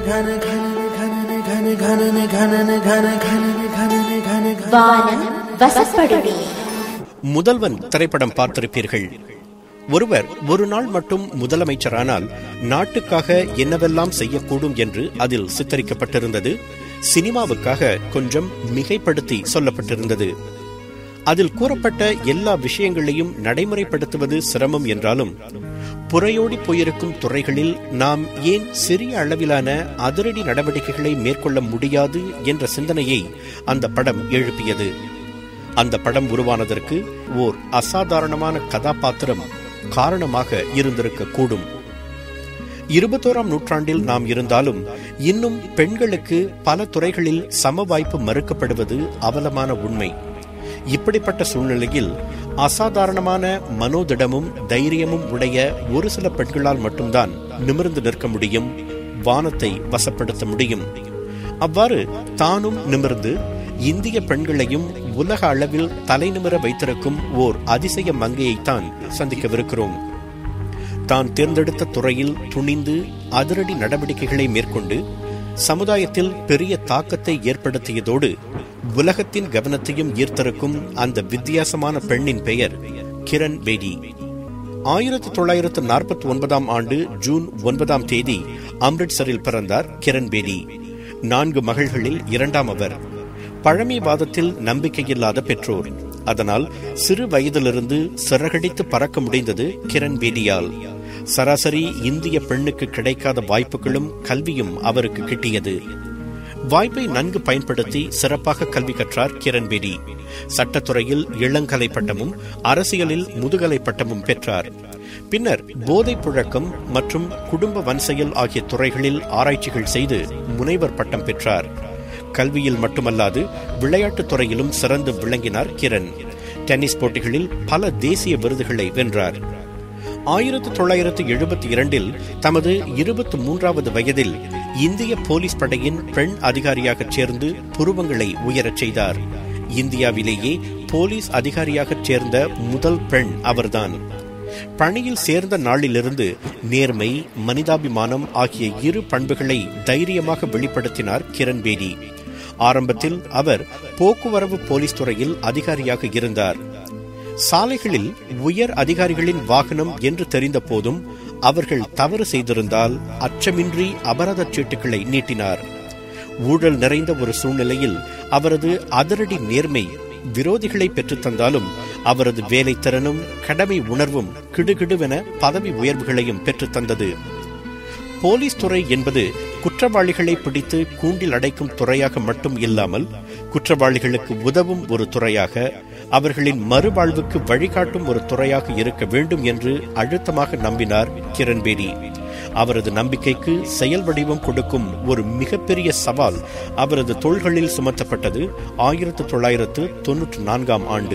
வானம் வசப்படுமே முதல்வன் திரைப்படம் பார்த்திருப்பீர்கள் ஒருவர் ஒரு நாள் மட்டும் முதலமைச்சரானால் நாட்டுக்காக என்னவெல்லாம் செய்யக்கூடும் என்று அதில் சித்தரிக்கப்பட்டிருந்தது சினிமாவுக்காக கொஞ்சம் மிகைப்படுத்தி சொல்லப்பட்டிருந்தது அதில் கூறப்பட்ட எல்லா விஷயங்களையும் நடைமுறைப்படுத்துவது சிரமம் என்றாலும் புறையோடி போயிருக்கும் துறைகளில் நாம் ஏன் சிறிய அளவிலான அதிரடி நடவடிக்கைகளை மேற்கொள்ள முடியாது என்ற சிந்தனையை அந்த படம் எழுப்பியது அந்த படம் உருவானதற்கு ஓர் அசாதாரணமான கதாபாத்திரம் காரணமாக இருந்திருக்க கூடும் இருபத்தோராம் நூற்றாண்டில் நாம் இருந்தாலும் இன்னும் பெண்களுக்கு பல துறைகளில் சம வாய்ப்பு மறுக்கப்படுவது அவலமான உண்மை இப்படிப்பட்ட சூழ்நிலையில் அசாதாரணமான மனோதிடமும் தைரியமும் உடைய ஒரு சில பெண்களால் மட்டும்தான் நிமிர்ந்து நிற்க முடியும் வானத்தை வசப்படுத்த முடியும் அவ்வாறு தானும் நிமிர்ந்து இந்திய பெண்களையும் உலக அளவில் தலைநிமிர வைத்திருக்கும் ஓர் அதிசய மங்கையைத்தான் சந்திக்கவிருக்கிறோம் தான் தேர்ந்தெடுத்த துறையில் துணிந்து அதிரடி நடவடிக்கைகளை மேற்கொண்டு சமுதாயத்தில் பெரிய தாக்கத்தை ஏற்படுத்தியதோடு உலகத்தின் கவனத்தையும் ஈர்த்திருக்கும் அந்த வித்தியாசமான பெண்ணின் பெயர் கிரண் பேடி ஆயிரத்தி தொள்ளாயிரத்து நாற்பத்தி ஒன்பதாம் ஆண்டு ஜூன் ஒன்பதாம் தேதி அம்ரிட்சரில் பிறந்தார் கிரண் பேடி நான்கு மகள்களில் இரண்டாம் அவர் பழமைவாதத்தில் நம்பிக்கையில்லாத பெற்றோர் அதனால் சிறு வயதிலிருந்து சிறகடித்து பறக்க முடிந்தது கிரண் பேடியால் சராசரி இந்திய பெண்ணுக்கு கிடைக்காத வாய்ப்புகளும் கல்வியும் அவருக்கு கிட்டியது வாய்ப்பை நன்கு பயன்படுத்தி சிறப்பாக கல்வி கற்றார் கிரண் பேடி சட்டத்துறையில் இளங்கலை பட்டமும் அரசியலில் முதுகலை பட்டமும் பெற்றார் பின்னர் போதைப் புழக்கம் மற்றும் குடும்ப வன்செயல் ஆகிய துறைகளில் ஆராய்ச்சிகள் செய்து முனைவர் பட்டம் பெற்றார் கல்வியில் மட்டுமல்லாது விளையாட்டுத் துறையிலும் சிறந்து விளங்கினார் கிரண் டென்னிஸ் போட்டிகளில் பல தேசிய விருதுகளை வென்றார் ஆயிரத்தி தொள்ளாயிரத்து எழுபத்தி இரண்டில் தமது இருபத்தி மூன்றாவது வயதில் இந்திய போலீஸ் படையின் பெண் அதிகாரியாக சேர்ந்து புருவங்களை உயரச் செய்தார் இந்தியாவிலேயே போலீஸ் அதிகாரியாகச் சேர்ந்த முதல் பெண் அவர்தான் பணியில் சேர்ந்த நாளிலிருந்து நேர்மை மனிதாபிமானம் ஆகிய இரு பண்புகளை தைரியமாக வெளிப்படுத்தினார் கிரண் பேடி ஆரம்பத்தில் அவர் போக்குவரவு போலீஸ் துறையில் அதிகாரியாக இருந்தார் சாலைகளில் உயர் அதிகாரிகளின் வாகனம் என்று தெரிந்த போதும் அவர்கள் தவறு செய்திருந்தால் அச்சமின்றி அபராத சீட்டுகளை நீட்டினார் ஊழல் நிறைந்த ஒரு சூழ்நிலையில் அவரது அதிரடி நேர்மை விரோதிகளை பெற்றுத்தந்தாலும் அவரது வேலை திறனும் கடமை உணர்வும் கிடுகிடுவென பதவி உயர்வுகளையும் பெற்றுத்தந்தது போலீஸ் துறை என்பது குற்றவாளிகளை பிடித்து கூண்டில் அடைக்கும் துறையாக மட்டும் இல்லாமல் குற்றவாளிகளுக்கு உதவும் ஒரு துறையாக அவர்களின் மறுவாழ்வுக்கு வழிகாட்டும் ஒரு துறையாக இருக்க வேண்டும் என்று அழுத்தமாக நம்பினார் கிரண்பேடி அவரது நம்பிக்கைக்கு செயல் வடிவம் கொடுக்கும் ஒரு மிகப்பெரிய சவால் அவரது தோள்களில் சுமத்தப்பட்டது ஆயிரத்து தொள்ளாயிரத்து தொன்னூற்றி நான்காம் ஆண்டு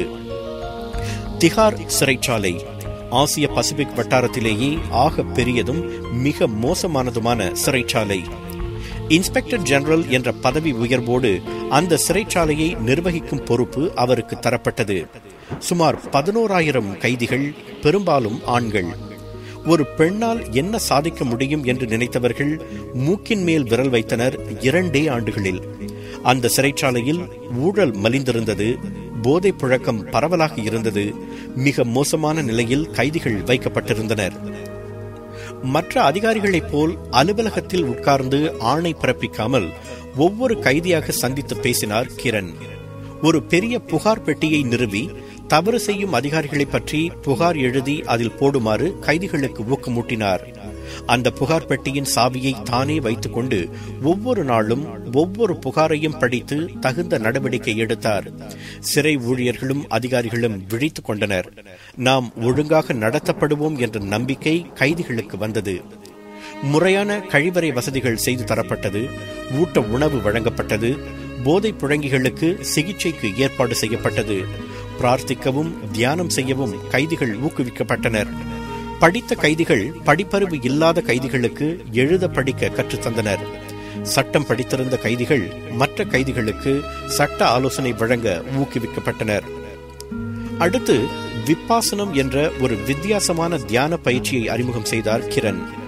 திகார் சிறைச்சாலை ஆசிய பசிபிக் வட்டாரத்திலேயே ஆக பெரியதும் மிக மோசமானதுமான சிறைச்சாலை இன்ஸ்பெக்டர் ஜெனரல் என்ற பதவி உயர்வோடு அந்த சிறைச்சாலையை நிர்வகிக்கும் பொறுப்பு அவருக்கு தரப்பட்டது சுமார் பதினோராயிரம் கைதிகள் பெரும்பாலும் ஆண்கள் ஒரு பெண்ணால் என்ன சாதிக்க முடியும் என்று நினைத்தவர்கள் மூக்கின் மேல் விரல் வைத்தனர் இரண்டே ஆண்டுகளில் அந்த சிறைச்சாலையில் ஊழல் மலிந்திருந்தது போதை புழக்கம் பரவலாக இருந்தது மிக மோசமான நிலையில் கைதிகள் வைக்கப்பட்டிருந்தனர் மற்ற அதிகாரிகளைப் போல் அலுவலகத்தில் உட்கார்ந்து ஆணை பிறப்பிக்காமல் ஒவ்வொரு கைதியாக சந்தித்து பேசினார் கிரண் ஒரு பெரிய புகார் பெட்டியை நிறுவி தவறு செய்யும் அதிகாரிகளை பற்றி புகார் எழுதி அதில் போடுமாறு கைதிகளுக்கு ஊக்கமூட்டினார் அந்த புகார் பெட்டியின் சாவியை தானே வைத்துக்கொண்டு ஒவ்வொரு நாளும் ஒவ்வொரு புகாரையும் படித்து தகுந்த நடவடிக்கை எடுத்தார் சிறை ஊழியர்களும் அதிகாரிகளும் விழித்துக் கொண்டனர் நாம் ஒழுங்காக நடத்தப்படுவோம் என்ற நம்பிக்கை கைதிகளுக்கு வந்தது முறையான கழிவறை வசதிகள் செய்து தரப்பட்டது ஊட்ட உணவு வழங்கப்பட்டது போதை புழங்கிகளுக்கு சிகிச்சைக்கு ஏற்பாடு செய்யப்பட்டது பிரார்த்திக்கவும் தியானம் செய்யவும் கைதிகள் ஊக்குவிக்கப்பட்டனர் படித்த கைதிகள் படிப்பறிவு இல்லாத கைதிகளுக்கு எழுத படிக்க கற்றுத்தந்தனர் சட்டம் படித்திருந்த கைதிகள் மற்ற கைதிகளுக்கு சட்ட ஆலோசனை வழங்க ஊக்குவிக்கப்பட்டனர் அடுத்து விப்பாசனம் என்ற ஒரு வித்தியாசமான தியான பயிற்சியை அறிமுகம் செய்தார் கிரண்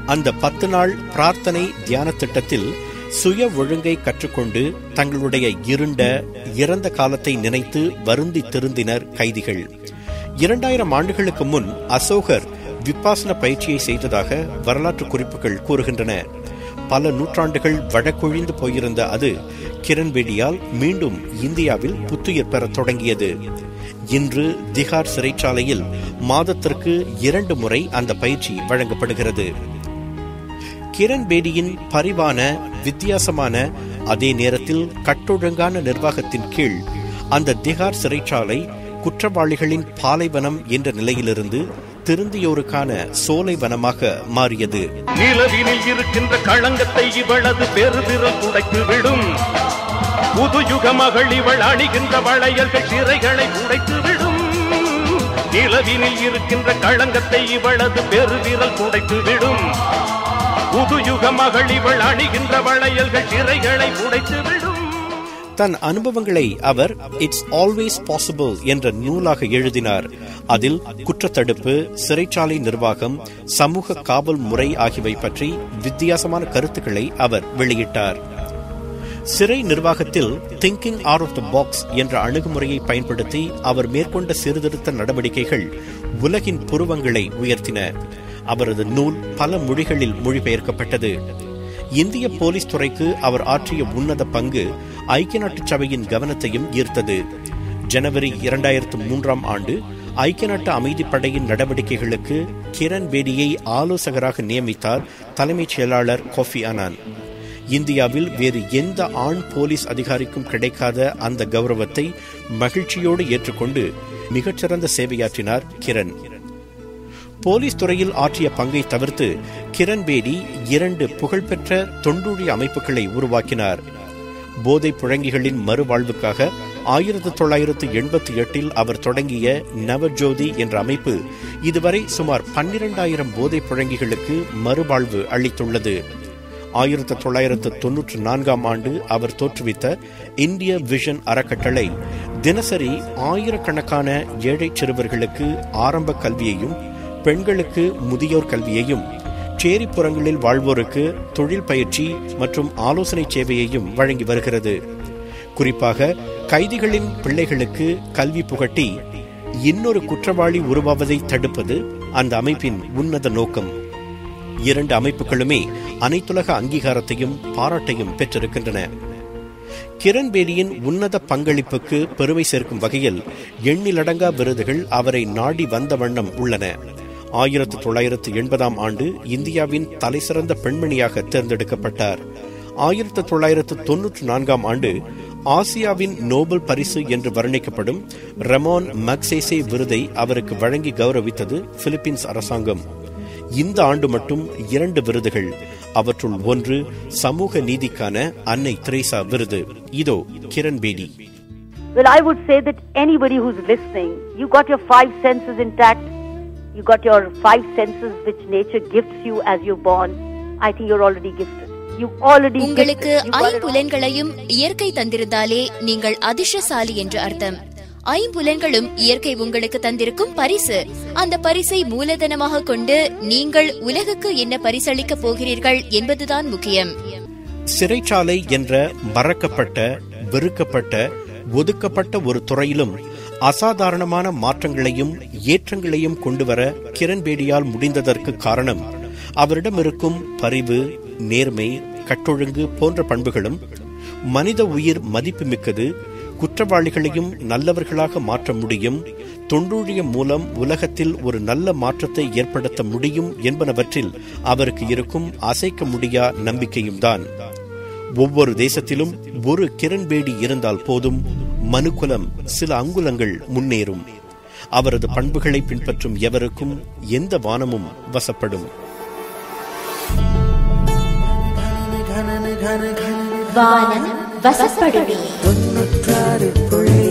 அந்த பத்து நாள் பிரார்த்தனை தியான திட்டத்தில் சுய ஒழுங்கை கற்றுக்கொண்டு தங்களுடைய இருண்ட இறந்த காலத்தை நினைத்து வருந்தி திருந்தினர் கைதிகள் இரண்டாயிரம் ஆண்டுகளுக்கு முன் அசோகர் விப்பாசன பயிற்சியை செய்ததாக வரலாற்று குறிப்புகள் கூறுகின்றன பல நூற்றாண்டுகள் வழக்கொழிந்து போயிருந்த அது கிரண்பேடியால் மீண்டும் இந்தியாவில் புத்துயிர் பெறத் தொடங்கியது இன்று திகார் சிறைச்சாலையில் மாதத்திற்கு இரண்டு முறை அந்த பயிற்சி வழங்கப்படுகிறது கிரண் பேடியின் பரிவான வித்தியாசமான அதே நேரத்தில் கட்டொழுங்கான நிர்வாகத்தின் கீழ் அந்த திகார் சிறைச்சாலை குற்றவாளிகளின் பாலைவனம் என்ற நிலையிலிருந்து திருந்தியோருக்கான சோலை வனமாக மாறியது நிலவினில் இருக்கின்ற களங்கத்தை இவளது பெருதிரல் துடைத்து விடும் புதுயுக மகள் இவள் அணிகின்ற வளையல்கள் சிறைகளை உடைத்து விடும் நிலவினில் இருக்கின்ற களங்கத்தை இவளது பெருவிரல் துடைத்து விடும் புதுயுக மகள் இவள் அணிகின்ற வளையல்கள் சிறைகளை உடைத்து விடும் தன் அனுபவங்களை அவர் இட்ஸ் ஆல்வேஸ் பாசிபிள் என்ற நூலாக எழுதினார் அதில் குற்றத்தடுப்பு சிறைச்சாலை நிர்வாகம் சமூக காவல் முறை ஆகியவை பற்றி வித்தியாசமான கருத்துக்களை அவர் வெளியிட்டார் சிறை நிர்வாகத்தில் thinking out of the box என்ற அணுகுமுறையை பயன்படுத்தி அவர் மேற்கொண்ட சீர்திருத்த நடவடிக்கைகள் உலகின் புருவங்களை உயர்த்தின அவரது நூல் பல மொழிகளில் மொழிபெயர்க்கப்பட்டது இந்திய போலீஸ் துறைக்கு அவர் ஆற்றிய உன்னத பங்கு ஐக்கிய நாட்டு சபையின் கவனத்தையும் ஈர்த்தது ஜனவரி இரண்டாயிரத்து மூன்றாம் ஆண்டு ஐக்கிய நாட்டு அமைதிப்படையின் நடவடிக்கைகளுக்கு கிரண் பேடியை ஆலோசகராக நியமித்தார் தலைமைச் செயலாளர் கோஃபி அனான் இந்தியாவில் வேறு எந்த ஆண் போலீஸ் அதிகாரிக்கும் கிடைக்காத அந்த கௌரவத்தை மகிழ்ச்சியோடு ஏற்றுக்கொண்டு மிகச்சிறந்த சேவையாற்றினார் கிரண் போலீஸ் துறையில் ஆற்றிய பங்கை தவிர்த்து கிரண் பேடி இரண்டு புகழ்பெற்ற தொண்டூழி அமைப்புகளை உருவாக்கினார் போதை புழங்கிகளின் மறுவாழ்வுக்காக ஆயிரத்து தொள்ளாயிரத்து எண்பத்தி எட்டில் அவர் தொடங்கிய நவஜோதி என்ற அமைப்பு இதுவரை சுமார் பன்னிரண்டாயிரம் போதை புழங்கிகளுக்கு மறுவாழ்வு அளித்துள்ளது ஆயிரத்து தொள்ளாயிரத்து தொன்னூற்று நான்காம் ஆண்டு அவர் தோற்றுவித்த இந்திய விஷன் அறக்கட்டளை தினசரி ஆயிரக்கணக்கான ஏழை சிறுவர்களுக்கு ஆரம்ப கல்வியையும் பெண்களுக்கு முதியோர் கல்வியையும் சேரிப்புறங்களில் வாழ்வோருக்கு தொழில் பயிற்சி மற்றும் ஆலோசனை சேவையையும் வழங்கி வருகிறது குறிப்பாக கைதிகளின் பிள்ளைகளுக்கு கல்வி புகட்டி இன்னொரு குற்றவாளி உருவாவதை தடுப்பது அந்த அமைப்பின் உன்னத நோக்கம் இரண்டு அமைப்புகளுமே அனைத்துலக அங்கீகாரத்தையும் பாராட்டையும் பெற்றிருக்கின்றன கிரண் பேடியின் உன்னத பங்களிப்புக்கு பெருமை சேர்க்கும் வகையில் எண்ணிலடங்கா விருதுகள் அவரை நாடி வந்த வண்ணம் உள்ளன ஆயிரத்து தொள்ளாயிரத்து எண்பதாம் ஆண்டு இந்தியாவின் தலைசிறந்த பெண்மணியாக தேர்ந்தெடுக்கப்பட்டார் ஆயிரத்து தொள்ளாயிரத்து தொன்னூற்று நான்காம் ஆண்டு ஆசியாவின் நோபல் பரிசு என்று வர்ணிக்கப்படும் ரெமான் மக்சேசே விருதை அவருக்கு வழங்கி கௌரவித்தது பிலிப்பீன்ஸ் அரசாங்கம் இந்த ஆண்டு மட்டும் இரண்டு விருதுகள் அவற்றுள் ஒன்று சமூக நீதிக்கான அன்னை திரேசா விருது இதோ Kiran Bedi Well, I would say that anybody who's listening, you got your five senses intact. You got your five senses which nature gifts you as you're born. I think you're already gifted. You already உங்களுக்கு gifted. You got it all. ஐம்புலன்களையும் இயற்கை தந்திருந்தாலே நீங்கள் அதிர்ஷ்டசாலி என்று அர்த்தம் ஐம்புலன்களும் இயற்கை உங்களுக்கு தந்திருக்கும் பரிசு அந்த பரிசை மூலதனமாக கொண்டு நீங்கள் உலகுக்கு என்ன பரிசளிக்க போகிறீர்கள் என்பதுதான் முக்கியம் சிறைச்சாலை என்ற மறக்கப்பட்ட வெறுக்கப்பட்ட ஒதுக்கப்பட்ட ஒரு துறையிலும் அசாதாரணமான மாற்றங்களையும் ஏற்றங்களையும் கொண்டுவர கிரண்பேடியால் முடிந்ததற்கு காரணம் அவரிடம் இருக்கும் பரிவு நேர்மை கட்டொழுங்கு போன்ற பண்புகளும் மனித உயிர் மதிப்புமிக்கது குற்றவாளிகளையும் நல்லவர்களாக மாற்ற முடியும் தொண்டூழியம் மூலம் உலகத்தில் ஒரு நல்ல மாற்றத்தை ஏற்படுத்த முடியும் என்பனவற்றில் அவருக்கு இருக்கும் அசைக்க முடியா நம்பிக்கையும் தான் ஒவ்வொரு தேசத்திலும் ஒரு கிரண்பேடி இருந்தால் போதும் மனுக்குலம் சில அங்குலங்கள் முன்னேறும் அவரது பண்புகளை பின்பற்றும் எவருக்கும் எந்த வானமும் வசப்படும் வானம் வசப்படுமே தொண்ணூற்றாறு புள்ளி